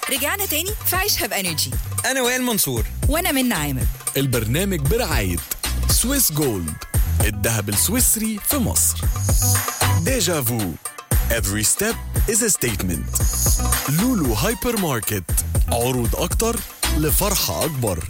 رجعنا تاني في عيشها بانرجي انا وائل منصور وانا من عامر البرنامج برعاية سويس جولد الذهب السويسري في مصر ديجا فو Every step is a statement لولو هايبر ماركت عروض أكتر لفرحة أكبر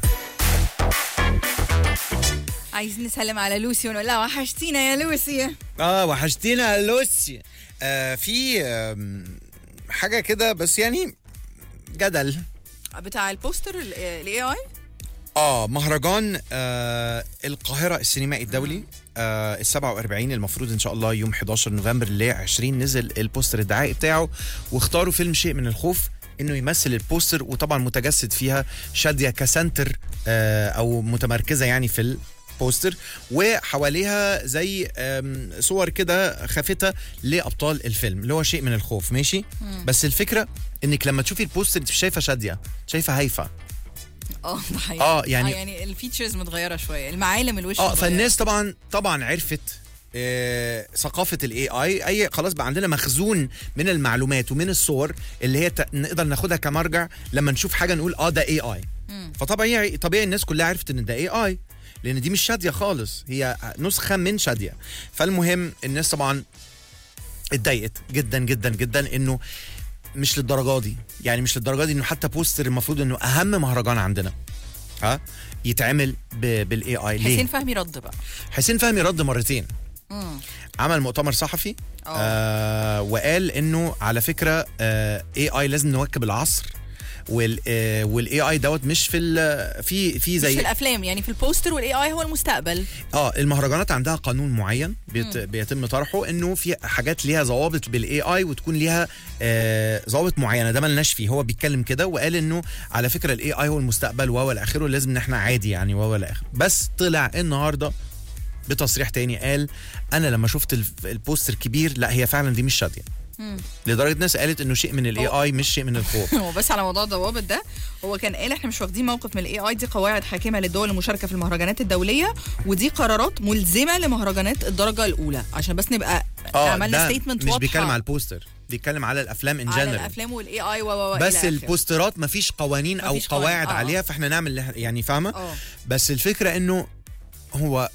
عايزين نسلم على لوسي ونقول لها وحشتينا يا لوسي اه وحشتينا يا لوسي آه في آم، حاجه كده بس يعني جدل بتاع البوستر الاي اي اه مهرجان آه القاهره السينمائي الدولي آه ال 47 المفروض ان شاء الله يوم 11 نوفمبر ل 20 نزل البوستر الدعائي بتاعه واختاروا فيلم شيء من الخوف انه يمثل البوستر وطبعا متجسد فيها شاديه كسنتر آه او متمركزه يعني في البوستر وحواليها زي آم، صور كده خافته لابطال الفيلم اللي هو شيء من الخوف ماشي بس الفكره انك لما تشوفي البوستر انت مش شايفه شاديه شايفه هيفا اه ده حقيقي آه، يعني- آه يعني الفيتشرز متغيره شويه المعالم الوش اه متغيرة. فالناس طبعا طبعا عرفت آه، ثقافه الاي اي اي خلاص بقى عندنا مخزون من المعلومات ومن الصور اللي هي ت- نقدر ناخدها كمرجع لما نشوف حاجه نقول اه ده اي اي فطبيعي طبيعي الناس كلها عرفت ان ده اي اي لان دي مش شاديه خالص هي نسخه من شاديه فالمهم الناس طبعا اتضايقت جدا جدا جدا انه مش للدرجه دي يعني مش للدرجه دي انه حتى بوستر المفروض انه اهم مهرجان عندنا ها يتعمل بالاي اي ليه حسين فهمي رد بقى حسين فهمي رد مرتين مم. عمل مؤتمر صحفي آه. آه وقال انه على فكره اي اي لازم نواكب العصر وال آه والاي اي دوت مش في ال- في في مش زي في الافلام يعني في البوستر والاي اي هو المستقبل اه المهرجانات عندها قانون معين بيت بيتم طرحه انه في حاجات ليها ضوابط بالاي اي وتكون ليها آه، ضوابط معينه ده ملناش فيه هو بيتكلم كده وقال انه على فكره الاي اي هو المستقبل وهو الاخره لازم ان احنا عادي يعني وهو الاخر بس طلع النهارده بتصريح تاني قال انا لما شفت الف- البوستر كبير لا هي فعلا دي مش شاديه لدرجه ناس قالت انه شيء من الاي اي مش شيء من الخوف هو بس على موضوع الضوابط ده هو كان قال احنا مش واخدين موقف من الاي اي دي قواعد حاكمه للدول المشاركه في المهرجانات الدوليه ودي قرارات ملزمه لمهرجانات الدرجه الاولى عشان بس نبقى عملنا ده ستيتمنت مش بيتكلم على البوستر بيتكلم على الافلام ان على جنرال الافلام والاي اي و و و بس إلى آخره. البوسترات مفيش قوانين او مفيش قوانين. قواعد آه، آه. عليها فاحنا نعمل اللي إحنا- يعني فاهمه اه بس الفكره انه هو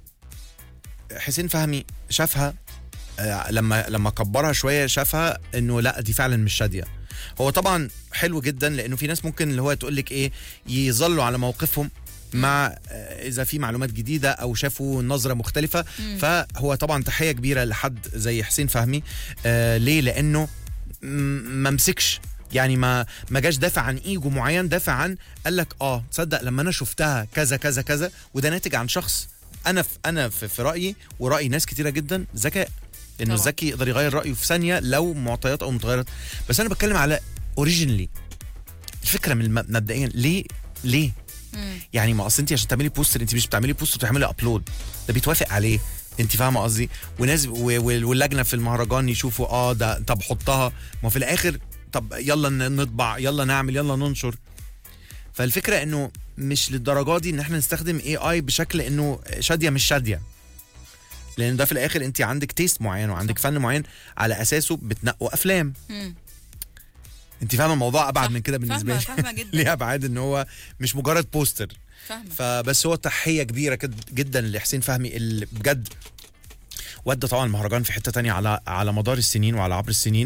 حسين فهمي شافها آه، لما لما كبرها شويه شافها انه لا دي فعلا مش شاديه هو طبعا حلو جدا لانه في ناس ممكن اللي هو تقول لك ايه يظلوا على موقفهم مع آه، اذا في معلومات جديده او شافوا نظره مختلفه فهو طبعا تحيه كبيره لحد زي حسين فهمي آه ليه لانه م- ما مسكش يعني ما ما جاش دافع عن ايجو معين دافع عن قال لك اه تصدق لما انا شفتها كذا كذا كذا وده ناتج عن شخص انا في انا في, في رايي وراي ناس كتيره جدا ذكاء انه طبعا. الذكي يقدر يغير رايه في ثانيه لو معطيات او متغيرات بس انا بتكلم على اوريجينلي الفكره من الم- مبدئيا ليه ليه يعني ما اصل انت عشان تعملي بوستر انت مش بتعملي بوستر بتعملي ابلود ده بيتوافق عليه انت فاهمه قصدي وناس و- و- واللجنه في المهرجان يشوفوا اه ده طب حطها ما في الاخر طب يلا ن- نطبع يلا نعمل يلا ننشر فالفكره انه مش للدرجه دي ان احنا نستخدم اي اي بشكل انه شاديه مش شاديه لان ده في الاخر انت عندك تيست معين وعندك فن معين على اساسه بتنقوا افلام مم. انت فاهمه الموضوع ابعد صح. من كده بالنسبه فاهمة- لي فاهمة جدا. ليه ابعاد ان هو مش مجرد بوستر فاهمه فبس هو تحيه كبيره كد- جدا لحسين فهمي اللي بجد ودى طبعا المهرجان في حته تانية على على مدار السنين وعلى عبر السنين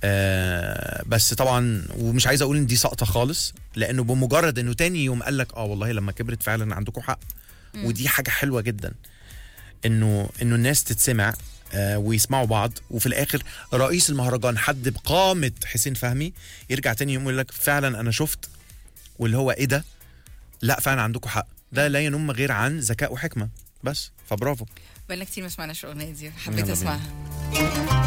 آه بس طبعا ومش عايز اقول ان دي سقطه خالص لانه بمجرد انه تاني يوم قال لك اه والله لما كبرت فعلا عندكم حق ودي حاجه حلوه جدا انه انه الناس تتسمع آه ويسمعوا بعض وفي الاخر رئيس المهرجان حد بقامه حسين فهمي يرجع تاني يوم يقول لك فعلا انا شفت واللي هو ايه ده لا فعلا عندكم حق ده لا ينم غير عن ذكاء وحكمه بس فبرافو بقالنا كتير ما سمعناش الاغنيه دي يلا حبيت بينا. اسمعها